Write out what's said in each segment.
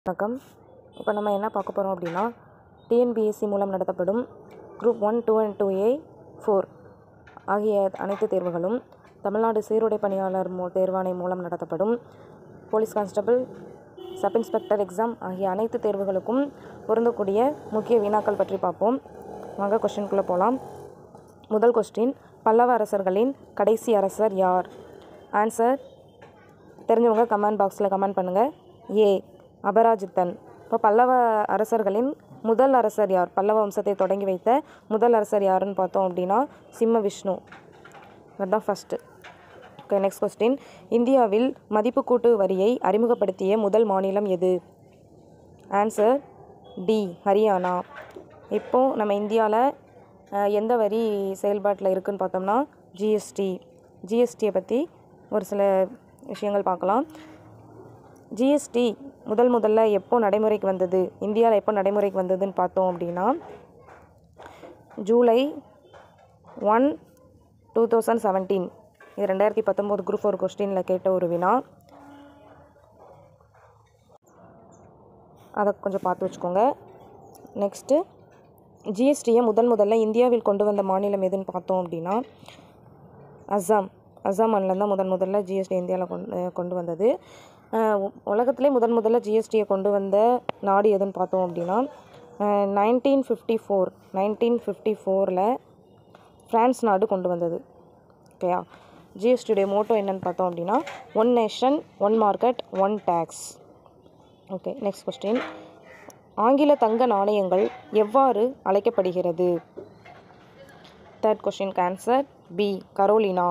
வணக்கம் இப்போ நம்ம என்ன பார்க்க போகிறோம் அப்படின்னா டிஎன்பிஎஸ்சி மூலம் நடத்தப்படும் group one two and two A four ஆகிய அனைத்து தேர்வுகளும் தமிழ்நாடு சீருடை பணியாளர் மூ தேர்வாணை மூலம் நடத்தப்படும் police constable sub inspector exam ஆகிய அனைத்து தேர்வுகளுக்கும் பொருந்தக்கூடிய முக்கிய வினாக்கள் பற்றி பார்ப்போம் வாங்க கொஸ்டின்குள்ளே போகலாம் முதல் கொஸ்டின் பல்லவ அரசர்களின் கடைசி அரசர் யார் ஆன்சர் தெரிஞ்சவங்க கமெண்ட் பாக்ஸில் கமெண்ட் பண்ணுங்கள் ஏ அபராஜித்தன் இப்போ பல்லவ அரசர்களின் முதல் அரசர் யார் பல்லவ வம்சத்தை தொடங்கி வைத்த முதல் அரசர் யாருன்னு பார்த்தோம் அப்படின்னா சிம்ம விஷ்ணு அதுதான் ஃபஸ்ட்டு ஓகே நெக்ஸ்ட் கொஸ்டின் இந்தியாவில் மதிப்பு கூட்டு வரியை அறிமுகப்படுத்திய முதல் மாநிலம் எது ஆன்சர் டி ஹரியானா இப்போது நம்ம இந்தியாவில் எந்த வரி செயல்பாட்டில் இருக்குன்னு பார்த்தோம்னா ஜிஎஸ்டி ஜிஎஸ்டியை பற்றி ஒரு சில விஷயங்கள் பார்க்கலாம் ஜிஎஸ்டி முதல் முதல்ல எப்போ நடைமுறைக்கு வந்தது இந்தியாவில் எப்போ நடைமுறைக்கு வந்ததுன்னு பார்த்தோம் அப்படின்னா July one two thousand seventeen இது ரெண்டாயிரத்தி பத்தொம்போது குரூப் ஃபோர் கொஸ்டினில் கேட்ட ஒரு வினா அதை கொஞ்சம் பார்த்து வச்சுக்கோங்க நெக்ஸ்ட்டு ஜிஎஸ்டியை முதல் முதல்ல இந்தியாவில் கொண்டு வந்த மாநிலம் எதுன்னு பார்த்தோம் அப்படின்னா அஸ்ஸாம் அஸ்ஸாம் மாநிலம் தான் முதன் முதல்ல ஜிஎஸ்டி இந்தியாவில் கொண்டு கொண்டு வந்தது உலகத்திலே முதன் முதல்ல ஜிஎஸ்டியை கொண்டு வந்த நாடு எதுன்னு பார்த்தோம் அப்படின்னா nineteen fifty four nineteen fifty ஃபோரில் ஃப்ரான்ஸ் நாடு கொண்டு வந்தது ஓகேயா ஜிஎஸ்டியுடைய மோட்டோ என்னன்னு பார்த்தோம் அப்படின்னா one nation one market one tax okay next question ஆங்கில தங்க நாணயங்கள் எவ்வாறு அழைக்கப்படுகிறது third question answer B Carolina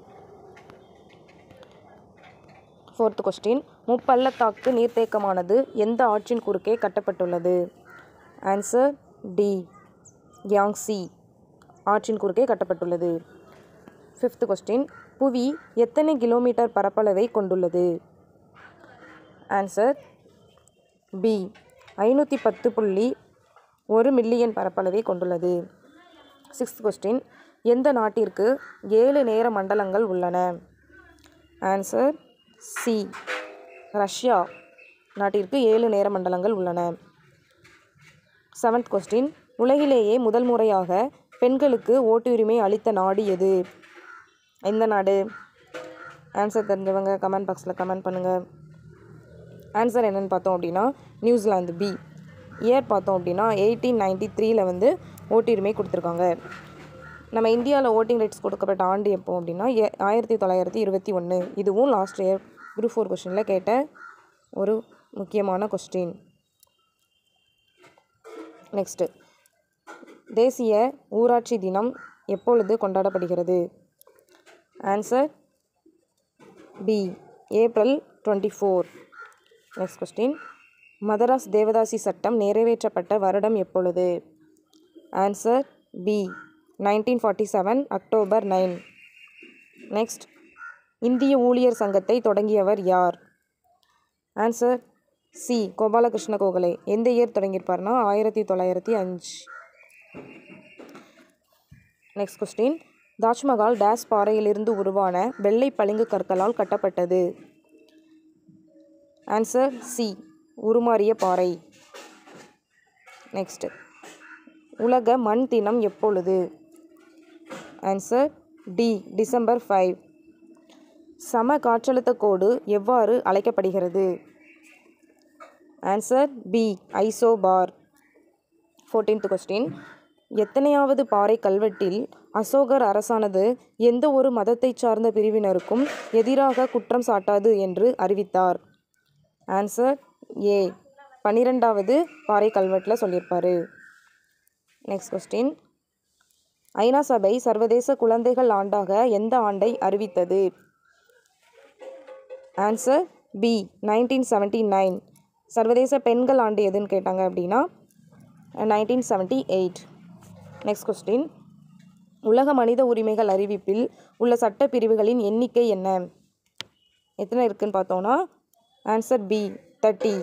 fourth question முப்பள்ளத்தாக்கு நீர்த்தேக்கமானது எந்த ஆற்றின் குறுக்கே கட்டப்பட்டுள்ளது ஆன்சர் டி யாங்சி ஆற்றின் குறுக்கே கட்டப்பட்டுள்ளது ஃபிஃப்த் கொஸ்டின் புவி எத்தனை கிலோமீட்டர் பரப்பளவை கொண்டுள்ளது ஆன்சர் பி ஐநூற்றி பத்து புள்ளி ஒரு மில்லியன் பரப்பளவை கொண்டுள்ளது சிக்ஸ்த் கொஸ்டின் எந்த நாட்டிற்கு ஏழு நேர மண்டலங்கள் உள்ளன ஆன்சர் சி ரஷ்யா நாட்டிற்கு ஏழு நேர மண்டலங்கள் உள்ளன செவன்த் கொஸ்டின் உலகிலேயே முதல் முறையாக பெண்களுக்கு ஓட்டுரிமை அளித்த நாடு எது எந்த நாடு ஆன்சர் தெரிஞ்சவங்க கமெண்ட் பாக்ஸில் கமெண்ட் பண்ணுங்கள் ஆன்சர் என்னென்னு பார்த்தோம் அப்படின்னா நியூசிலாந்து பி இயர் பார்த்தோம் அப்படின்னா எயிட்டீன் நைன்டி த்ரீல வந்து ஓட்டுரிமை கொடுத்துருக்காங்க நம்ம இந்தியாவில் ஓட்டிங் ரைட்ஸ் கொடுக்கப்பட்ட ஆண்டு எப்போ அப்படின்னா ஏ- ஆயிரத்தி தொள்ளாயிரத்தி இருபத்தி ஒன்று இதுவும் லாஸ்ட் இயர் குரூப் ஃபோர் கொஸ்டினில் கேட்ட ஒரு முக்கியமான கொஸ்டின் நெக்ஸ்ட்டு தேசிய ஊராட்சி தினம் எப்பொழுது கொண்டாடப்படுகிறது answer B April twenty four next question Madras தேவதாசி சட்டம் நிறைவேற்றப்பட்ட வருடம் எப்பொழுது answer B nineteen forty seven October nine next இந்திய ஊழியர் சங்கத்தை தொடங்கியவர் யார் ஆன்சர் சி கோபாலகிருஷ்ண கோகலே எந்த இயர் தொடங்கியிருப்பார்னா ஆயிரத்தி தொள்ளாயிரத்தி அஞ்சு நெக்ஸ்ட் கொஸ்டின் தாஜ்மஹால் டேஸ் பாறையிலிருந்து உருவான வெள்ளை பளிங்கு கற்களால் கட்டப்பட்டது ஆன்சர் சி உருமாறிய பாறை நெக்ஸ்ட் உலக மண் தினம் எப்பொழுது ஆன்சர் டி டிசம்பர் ஃபைவ் சம காற்றழுத்த கோடு எவ்வாறு அழைக்கப்படுகிறது answer B isobar fourteenth question எத்தனையாவது பாறை கல்வெட்டில் அசோகர் அரசானது எந்த ஒரு மதத்தைச் சார்ந்த பிரிவினருக்கும் எதிராக குற்றம் சாட்டாது என்று அறிவித்தார் ஆன்சர் ஏ பன்னிரெண்டாவது பாறை கல்வெட்டில் சொல்லியிருப்பாரு நெக்ஸ்ட் கொஸ்டின் ஐநா சபை சர்வதேச குழந்தைகள் ஆண்டாக எந்த ஆண்டை அறிவித்தது answer B nineteen seventy nine சர்வதேச பெண்கள் ஆண்டு எதுன்னு கேட்டாங்க அப்படின்னா nineteen seventy eight next question உலக மனித உரிமைகள் அறிவிப்பில் உள்ள சட்ட பிரிவுகளின் எண்ணிக்கை என்ன எத்தனை இருக்குன்னு பார்த்தோன்னா answer B thirty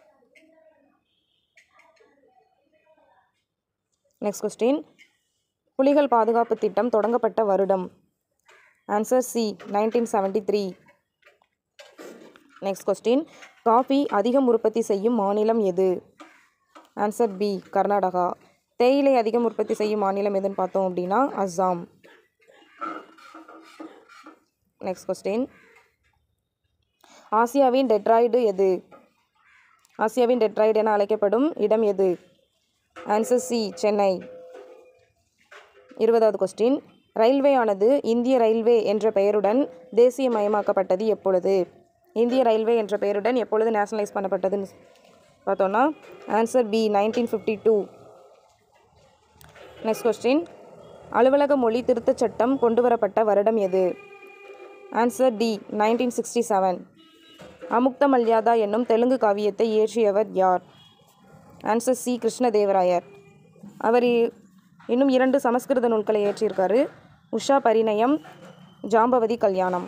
next question புலிகள் பாதுகாப்பு திட்டம் தொடங்கப்பட்ட வருடம் answer C nineteen seventy three next question coffee அதிகம் உற்பத்தி செய்யும் மாநிலம் எது ஆன்சர் பி கர்நாடகா தேயிலை அதிகம் உற்பத்தி செய்யும் மாநிலம் எதுன்னு பார்த்தோம் அப்படின்னா அஸ்ஸாம் நெக்ஸ்ட் கொஸ்டின் ஆசியாவின் டெட்ராய்டு எது ஆசியாவின் டெட்ராய்டு என அழைக்கப்படும் இடம் எது ஆன்சர் சி சென்னை இருபதாவது கொஸ்டின் ரயில்வே ஆனது இந்திய ரயில்வே என்ற பெயருடன் தேசியமயமாக்கப்பட்டது எப்பொழுது இந்திய ரயில்வே என்ற பெயருடன் எப்பொழுது நேஷனலைஸ் பண்ணப்பட்டதுன்னு பார்த்தோன்னா answer B nineteen fifty two next question அலுவலக மொழி திருத்தச் சட்டம் கொண்டு வரப்பட்ட வருடம் எது answer D nineteen sixty seven Amuktamalyada என்னும் தெலுங்கு காவியத்தை இயற்றியவர் யார் ஆன்சர் சி கிருஷ்ணதேவராயர் அவர் இ- இன்னும் இரண்டு சமஸ்கிருத நூல்களை இயற்றியிருக்காரு உஷா பரிணயம் ஜாம்பவதி கல்யாணம்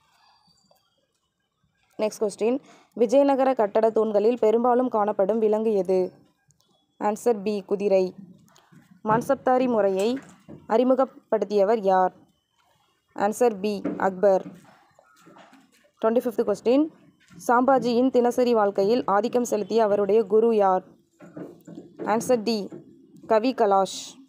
நெக்ஸ்ட் கொஸ்டின் விஜயநகர கட்டட தூண்களில் பெரும்பாலும் காணப்படும் விலங்கு எது ஆன்சர் பி குதிரை மான்சப்தாரி முறையை அறிமுகப்படுத்தியவர் யார் answer B Akbar twenty fifth question சாம்பாஜியின் தினசரி வாழ்க்கையில் ஆதிக்கம் செலுத்திய அவருடைய குரு யார் ஆன்சர் டி கவி கலாஷ்